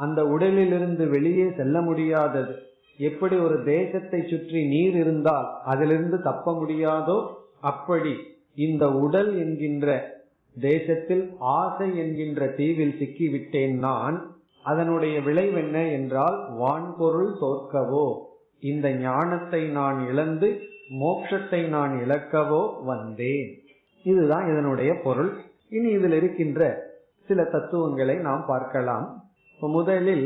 அந்த உடலிலிருந்து வெளியே செல்ல முடியாதது எப்படி ஒரு தேசத்தை சுற்றி நீர் இருந்தால் அதிலிருந்து தப்ப முடியாதோ அப்படி இந்த உடல் என்கின்ற தேசத்தில் ஆசை என்கின்ற தீவில் சிக்கிவிட்டேன் நான் அதனுடைய விளைவென்ன என்றால் வான்பொருள் தோற்கவோ இந்த ஞானத்தை நான் இழந்து மோட்சத்தை நான் இழக்கவோ வந்தேன் இதுதான் இதனுடைய பொருள் இனி இதில் இருக்கின்ற சில தத்துவங்களை நாம் பார்க்கலாம் முதலில்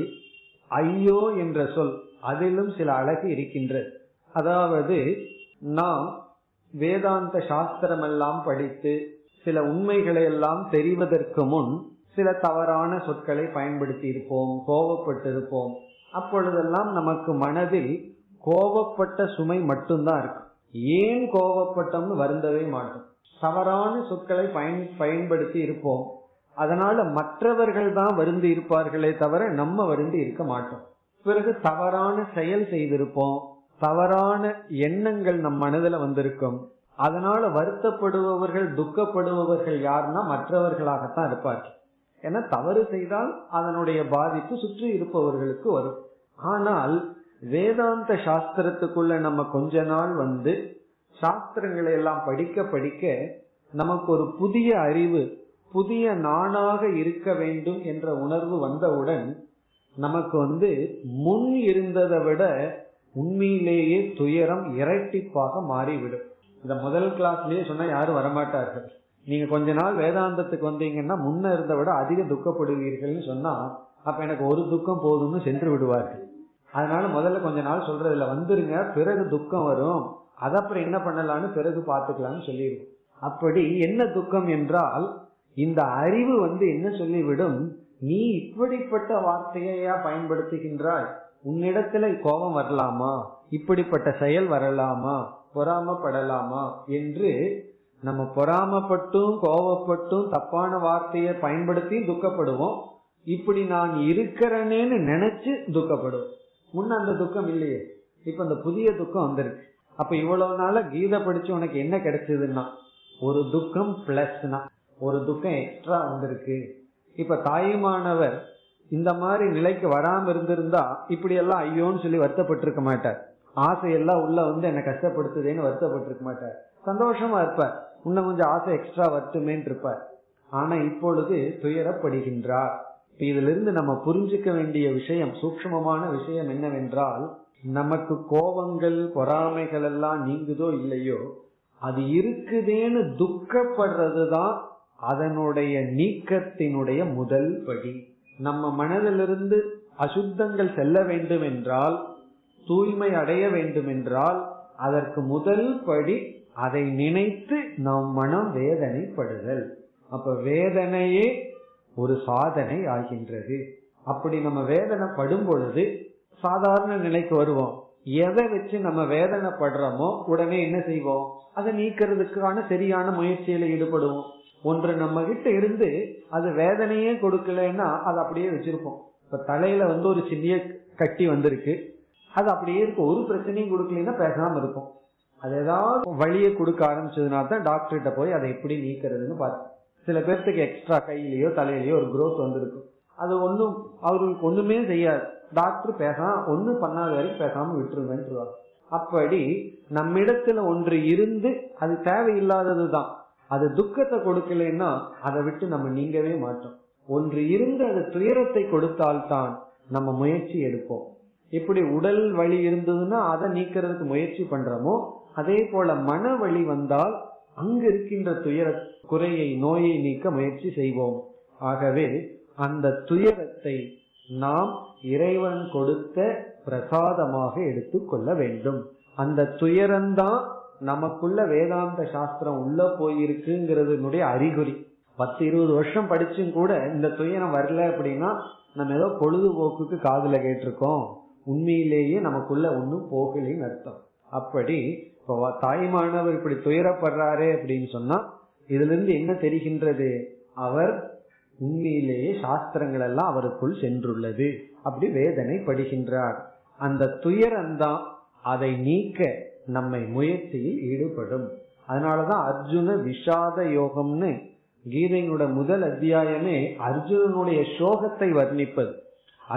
ஐயோ என்ற சொல் அதிலும் சில அழகு இருக்கின்றது அதாவது நாம் வேதாந்த சாஸ்திரம் எல்லாம் படித்து சில உண்மைகளை எல்லாம் தெரிவதற்கு முன் சில தவறான சொற்களை பயன்படுத்தி இருப்போம் கோபப்பட்டிருப்போம் அப்பொழுதெல்லாம் நமக்கு மனதில் கோபப்பட்ட சுமை மட்டும்தான் இருக்கும் ஏன் கோபப்பட்டோம்னு வருந்தவே மாட்டோம் தவறான சொற்களை பயன் பயன்படுத்தி இருப்போம் அதனால மற்றவர்கள் தான் வருந்தி இருப்பார்களே தவிர நம்ம வருந்தி இருக்க மாட்டோம் பிறகு தவறான செயல் செய்திருப்போம் தவறான எண்ணங்கள் நம் மனதில் வந்திருக்கும் அதனால வருத்தப்படுபவர்கள் துக்கப்படுபவர்கள் யாருன்னா மற்றவர்களாகத்தான் இருப்பார்கள் ஏன்னா தவறு செய்தால் அதனுடைய பாதிப்பு சுற்றி இருப்பவர்களுக்கு வரும் ஆனால் வேதாந்த சாஸ்திரத்துக்குள்ள நம்ம கொஞ்ச நாள் வந்து சாஸ்திரங்களை எல்லாம் படிக்க படிக்க நமக்கு ஒரு புதிய அறிவு புதிய நானாக இருக்க வேண்டும் என்ற உணர்வு வந்தவுடன் நமக்கு வந்து முன் இருந்ததை விட உண்மையிலேயே துயரம் இரட்டிப்பாக மாறிவிடும் இந்த முதல் கிளாஸ்லயே சொன்னா யாரும் வரமாட்டார்கள் நீங்க கொஞ்ச நாள் வேதாந்தத்துக்கு வந்தீங்கன்னா முன்ன இருந்த விட அதிக துக்கப்படுவீர்கள்னு சொன்னா அப்ப எனக்கு ஒரு துக்கம் போதும்னு சென்று விடுவார்கள் அதனால முதல்ல கொஞ்ச நாள் சொல்றதுல வந்துருங்க பிறகு துக்கம் வரும் அது அப்புறம் என்ன பண்ணலாம்னு பிறகு பார்த்துக்கலாம்னு சொல்லிடுவோம் அப்படி என்ன துக்கம் என்றால் இந்த அறிவு வந்து என்ன சொல்லிவிடும் நீ இப்படிப்பட்ட வார்த்தையா பயன்படுத்துகின்றாய் உன்னிடத்துல கோபம் வரலாமா இப்படிப்பட்ட செயல் வரலாமா பொறாமப்படலாமா என்று நம்ம பொறாமப்பட்டும் கோபப்பட்டும் தப்பான வார்த்தையை பயன்படுத்தி துக்கப்படுவோம் இப்படி நான் இருக்கிறேனேன்னு நினைச்சு துக்கப்படுவோம் முன்ன அந்த துக்கம் இல்லையே இப்ப அந்த புதிய துக்கம் வந்திருக்கு அப்ப இவ்வளவு நாள கீதை படிச்சு உனக்கு என்ன கிடைச்சதுன்னா ஒரு துக்கம் பிளஸ்னா ஒரு துக்கம் எக்ஸ்ட்ரா வந்திருக்கு இப்ப தாயுமானவர் இந்த மாதிரி நிலைக்கு வராம இருந்திருந்தா இப்படி எல்லாம் ஐயோன்னு சொல்லி வருத்தப்பட்டிருக்க மாட்டார் ஆசையெல்லாம் உள்ள வந்து என்ன கஷ்டப்படுத்துதேன்னு வருத்தப்பட்டிருக்க மாட்டார் சந்தோஷமா இருப்பார் இன்னும் கொஞ்சம் ஆசை எக்ஸ்ட்ரா வருத்துமேன்னு இருப்பார் ஆனா இப்பொழுது துயரப்படுகின்றார் இதுல இருந்து நம்ம புரிஞ்சுக்க வேண்டிய விஷயம் சூக்மமான விஷயம் என்னவென்றால் நமக்கு கோபங்கள் பொறாமைகள் எல்லாம் நீங்குதோ இல்லையோ அது இருக்குதேன்னு துக்கப்படுறதுதான் அதனுடைய நீக்கத்தினுடைய முதல் படி நம்ம மனதிலிருந்து அசுத்தங்கள் செல்ல வேண்டும் என்றால் தூய்மை அடைய வேண்டும் என்றால் அதற்கு முதல் படி அதை நினைத்து நம் மனம் வேதனைப்படுதல் அப்ப வேதனையே ஒரு சாதனை ஆகின்றது அப்படி நம்ம வேதனைப்படும் பொழுது சாதாரண நிலைக்கு வருவோம் எதை வச்சு நம்ம வேதனைப்படுறோமோ உடனே என்ன செய்வோம் அதை நீக்கிறதுக்கான சரியான முயற்சியில ஈடுபடுவோம் ஒன்று நம்ம கிட்ட இருந்து அது வேதனையே கொடுக்கலன்னா அதை அப்படியே வச்சிருப்போம் இப்ப தலையில வந்து ஒரு சிறிய கட்டி வந்திருக்கு அது அப்படியே இருக்கு ஒரு பிரச்சனையும் கொடுக்கலன்னா பேசாம இருக்கும் அது ஏதாவது வழியை கொடுக்க ஆரம்பிச்சதுனா தான் டாக்டர்கிட்ட போய் அதை எப்படி நீக்கிறதுன்னு பார்த்து சில பேர்த்துக்கு எக்ஸ்ட்ரா கையிலயோ தலையிலயோ ஒரு growth வந்திருக்கும் அது ஒன்றும் அவர்களுக்கு ஒண்ணுமே செய்யாது டாக்டர் பேசாம ஒன்னும் பண்ணாத வரைக்கும் பேசாம விட்டுருங்கன்றாங்க அப்படி நம்மிடத்துல ஒன்று இருந்து அது தேவையில்லாததுதான் அது துக்கத்தை கொடுக்கலன்னா அதை விட்டு நம்ம நீங்கவே மாட்டோம் ஒன்று இருந்து அது துயரத்தை கொடுத்தால்தான் நம்ம முயற்சி எடுப்போம் எப்படி உடல் வலி இருந்ததுன்னா அதை நீக்கிறதுக்கு முயற்சி பண்றோமோ அதே போல மன வலி வந்தால் அங்கு இருக்கின்ற துயர குறையை நோயை நீக்க முயற்சி செய்வோம் ஆகவே அந்த துயரத்தை நாம் இறைவன் கொடுத்த பிரசாதமாக எடுத்துக்கொள்ள வேண்டும் அந்த துயரம்தான் நமக்குள்ள வேதாந்த சாஸ்திரம் உள்ள போயிருக்குங்கிறதுனுடைய அறிகுறி பத்து இருபது வருஷம் படிச்சும் கூட இந்த துயரம் வரல அப்படின்னா நம்ம ஏதோ பொழுதுபோக்குக்கு காதுல கேட்டிருக்கோம் உண்மையிலேயே நமக்குள்ள ஒன்னும் போகலின்னு அர்த்தம் அப்படி இப்போ தாய்மானவர் இப்படி துயரப்படுறாரே அப்படின்னு சொன்னா இதுல இருந்து என்ன தெரிகின்றது அவர் உண்மையிலேயே சாஸ்திரங்கள் எல்லாம் அவருக்குள் சென்றுள்ளது அப்படி வேதனை படுகின்றார் அந்த துயரம்தான் அதை நீக்க நம்மை முயற்சியில் ஈடுபடும் அதனாலதான் அர்ஜுன விஷாத யோகம்னு கீதையினுடைய முதல் அத்தியாயமே அர்ஜுனனுடைய சோகத்தை வர்ணிப்பது